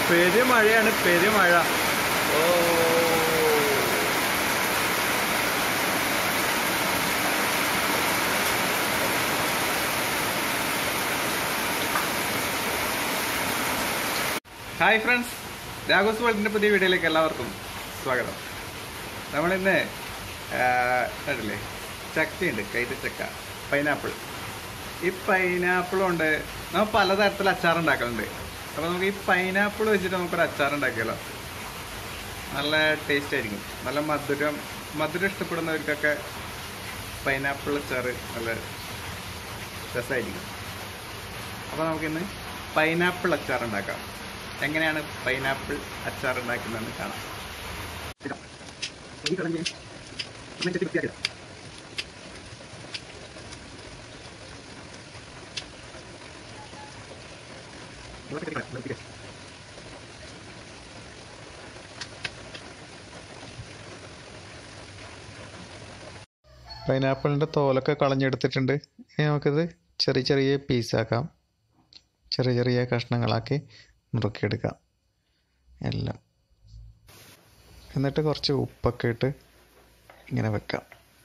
പെരുമഴയാണ് പെരുമഴ ഓ hi friends രാഘോസ് വേൾഡിന്റെ പുതിയ വീഡിയോയിലേക്ക് എല്ലാവർക്കും സ്വാഗതം നമ്മളിന്ന് കണ്ടില്ലേ ചക്കയുണ്ട് കൈത ചക്ക പൈനാപ്പിൾ ഈ പൈനാപ്പിൾ കൊണ്ട് നമ്മൾ പലതരത്തിൽ അച്ചാർ ഉണ്ടാക്കലുണ്ട് അപ്പോൾ നമുക്ക് ഈ പൈനാപ്പിൾ വെച്ചിട്ട് നമുക്കൊരു അച്ചാർ ഉണ്ടാക്കിയാലോ നല്ല ടേസ്റ്റ് ആയിരിക്കും നല്ല മധുരം മധുരം ഇഷ്ടപ്പെടുന്നവർക്കൊക്കെ പൈനാപ്പിൾ അച്ചാർ നല്ല രസമായിരിക്കും അപ്പോൾ നമുക്കിന്ന് പൈനാപ്പിൾ അച്ചാർ ഉണ്ടാക്കാം എങ്ങനെയാണ് പൈനാപ്പിൾ അച്ചാർ ഉണ്ടാക്കുന്നതെന്ന് കാണാം പൈനാപ്പിളിൻ്റെ തോലൊക്കെ കളഞ്ഞെടുത്തിട്ടുണ്ട് ഇനി നമുക്കിത് ചെറിയ ചെറിയ പീസാക്കാം ചെറിയ ചെറിയ കഷ്ണങ്ങളാക്കി നുറുക്കിയെടുക്കാം എല്ലാം എന്നിട്ട് കുറച്ച് ഉപ്പൊക്കെ ഇട്ട് ഇങ്ങനെ വെക്കാം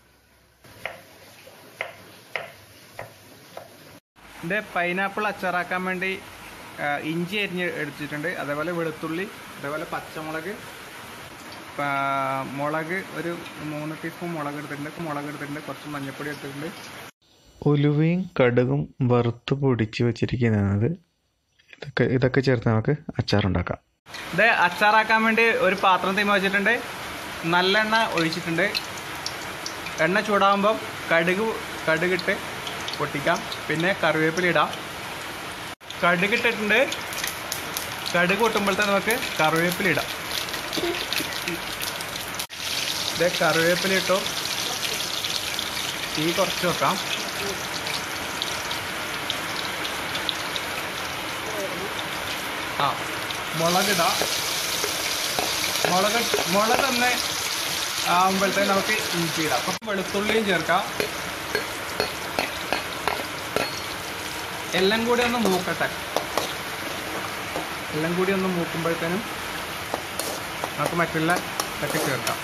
എൻ്റെ പൈനാപ്പിൾ അച്ചാറാക്കാൻ വേണ്ടി ആ, ഇഞ്ചി അരിഞ്ഞ് എടുത്തിട്ടുണ്ട് അതേപോലെ വെളുത്തുള്ളി അതേപോലെ പച്ചമുളക് ആ, മുളക് ഒരു മൂന്ന് ടീസ്പൂൺ മുളക് എടുത്തിട്ടുണ്ട് മുളക് എടുത്തിട്ടുണ്ട് കുറച്ച് മഞ്ഞൾപ്പൊടി എടുത്തിട്ടുണ്ട് ഉലുവയും കടുകും വറുത്ത് പൊടിച്ച് വെച്ചിരിക്കുന്നത് ഇതൊക്കെ ഇതൊക്കെ ചേർത്ത് നമുക്ക് അച്ചാറുണ്ടാക്കാം ഇത് അച്ചാറാക്കാൻ വേണ്ടി ഒരു പാത്രം തീമ വെച്ചിട്ടുണ്ട് നല്ലെണ്ണ ഒഴിച്ചിട്ടുണ്ട് എണ്ണ ചൂടാകുമ്പം കടുക് കടുകിട്ട് പൊട്ടിക്കാം പിന്നെ കറിവേപ്പില ഇടാം കടുകിട്ടിട്ടുണ്ട് കടുക് പൊട്ടുമ്പോഴത്തെ നമുക്ക് കറിവേപ്പില ഇടാം ഇത് കറിവേപ്പില ഇട്ടു തീ കുറച്ച് വെക്കാം ആ മുളകിടാം മുളക് മുളക് ഒന്ന് ആകുമ്പോഴത്തേക്ക് നമുക്ക് ഇഞ്ചി ഇടാം അപ്പം വെളുത്തുള്ളിയും ചേർക്കാം എല്ലാം കൂടി ഒന്ന് മൂക്കട്ടെ എല്ലാം കൂടി ഒന്ന് മൂക്കുമ്പോഴത്തേനും നമുക്ക് മറ്റുള്ള ഇതൊക്കെ ചേർക്കാം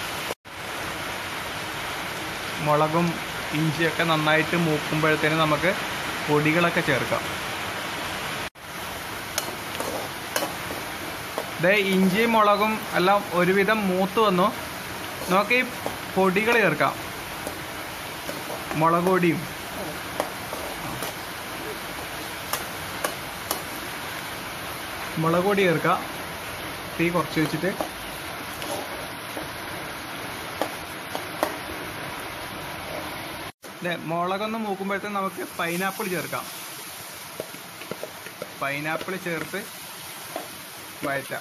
മുളകും ഇഞ്ചിയൊക്കെ നന്നായിട്ട് മൂക്കുമ്പോഴത്തേനും നമുക്ക് പൊടികളൊക്കെ ചേർക്കാം ദേ ഇഞ്ചിയും മുളകും എല്ലാം ഒരുവിധം മൂത്ത് വന്നു നമുക്ക് ഈ പൊടികൾ ചേർക്കാം മുളക് പൊടിയും മുളക് പൊടി ചേർക്കാം തീ കുറച്ച് വെച്ചിട്ട് ദേ മുളകൊന്ന് മൂക്കുമ്പോഴത്തേക്ക് നമുക്ക് പൈനാപ്പിൾ ചേർക്കാം പൈനാപ്പിൾ ചേർത്ത് വയറ്റാം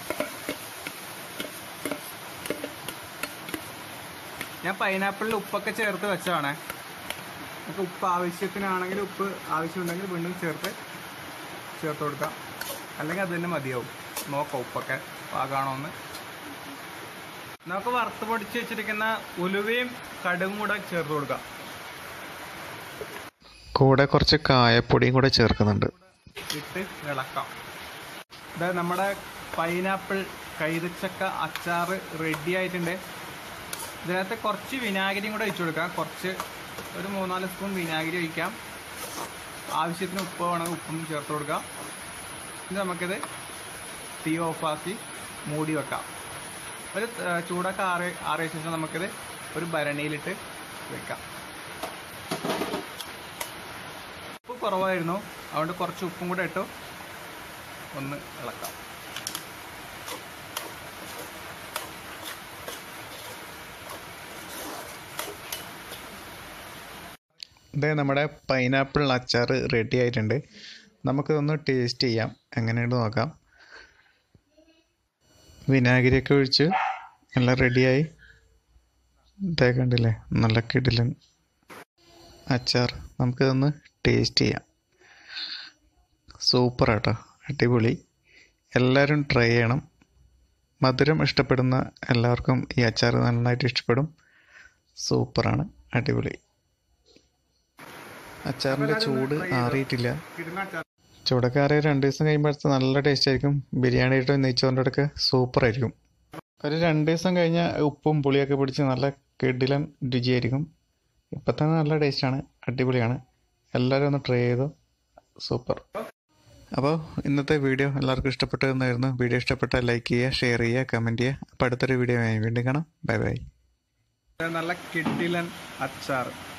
ഞാൻ പൈനാപ്പിളിൽ ഉപ്പൊക്കെ ചേർത്ത് വെച്ചതാണേ നമുക്ക് ഉപ്പ് ആവശ്യത്തിനാണെങ്കിൽ ഉപ്പ് ആവശ്യമുണ്ടെങ്കിൽ വീണ്ടും ചേർത്ത് ചേർത്ത് കൊടുക്കാം അല്ലെങ്കിൽ അത് തന്നെ മതിയാവും നോക്കാം ഉപ്പൊക്കെ പാകാണോ എന്ന് നമുക്ക് വറുത്ത് പൊടിച്ച് വെച്ചിരിക്കുന്ന ഉലുവയും കടുകും കൂടെ ചേർത്ത് കൊടുക്കാം കൂടെ കുറച്ച് കായപ്പൊടിയും കൂടെ ചേർക്കുന്നുണ്ട് ഇട്ട് ഇളക്കാം ഇത് നമ്മുടെ പൈനാപ്പിൾ കൈതച്ചക്ക അച്ചാർ റെഡി ആയിട്ടുണ്ട് ഇതിനകത്ത് കുറച്ച് വിനാഗിരിയും കൂടെ ഒഴിച്ചു കൊടുക്കാം കുറച്ച് ഒരു മൂന്നാല് സ്പൂൺ വിനാഗിരി ഒഴിക്കാം ആവശ്യത്തിന് ഉപ്പ് വേണമെങ്കിൽ ഉപ്പും ചേർത്ത് കൊടുക്കാം ഇനി നമുക്കിത് തീ ഓഫാക്കി മൂടി വെക്കാം ഒരു ആ, ചൂടൊക്കെ ആറി ആറിയ ശേഷം നമുക്കിത് ഒരു ഭരണിയിലിട്ട് വെക്കാം ഉപ്പ് കുറവായിരുന്നു അതുകൊണ്ട് കുറച്ച് ഉപ്പും കൂടെ ഇട്ടു ഒന്ന് ഇളക്കാം ഇതേ നമ്മുടെ പൈനാപ്പിൾ അച്ചാർ റെഡി ആയിട്ടുണ്ട് നമുക്കിതൊന്ന് ടേസ്റ്റ് ചെയ്യാം എങ്ങനെയുണ്ട് നോക്കാം വിനാഗിരിയൊക്കെ ഒഴിച്ച് എല്ലാം റെഡിയായി ഇതേ കണ്ടില്ലേ നല്ല കിടിലൻ അച്ചാർ നമുക്കിതൊന്ന് ടേസ്റ്റ് ചെയ്യാം സൂപ്പർ ആട്ടോ അടിപൊളി എല്ലാവരും ട്രൈ ചെയ്യണം മധുരം ഇഷ്ടപ്പെടുന്ന എല്ലാവർക്കും ഈ അച്ചാർ നന്നായിട്ട് ഇഷ്ടപ്പെടും സൂപ്പറാണ് അടിപൊളി അച്ചാറിൻ്റെ ചൂട് ആറിയിട്ടില്ല കിടുന്ന അച്ചാർ ചൂടക്കാരെ രണ്ട് ദിവസം കഴിയുമ്പോഴത്തെ നല്ല ടേസ്റ്റ് ആയിരിക്കും ബിരിയാണിയുടെ നെയ്ച്ചോറിൻ്റെ ഒക്കെ സൂപ്പർ ആയിരിക്കും ഒരു രണ്ട് ദിവസം കഴിഞ്ഞാൽ ഉപ്പും പുളിയൊക്കെ പിടിച്ച് നല്ല കിടിലൻ രുചിയായിരിക്കും ഇപ്പം തന്നെ നല്ല ടേസ്റ്റാണ് അടിപൊളിയാണ് എല്ലാവരും ഒന്ന് ട്രൈ ചെയ്തു സൂപ്പർ അപ്പോൾ ഇന്നത്തെ വീഡിയോ എല്ലാവർക്കും ഇഷ്ടപ്പെട്ടു എന്നായിരുന്നു വീഡിയോ ഇഷ്ടപ്പെട്ടാൽ ലൈക്ക് ചെയ്യുക ഷെയർ ചെയ്യുക കമൻറ്റ് ചെയ്യുക അപ്പോൾ അടുത്തൊരു വീഡിയോ വീണ്ടും കാണാം ബൈ ബൈ നല്ല കിഡിലൻ അച്ചാർ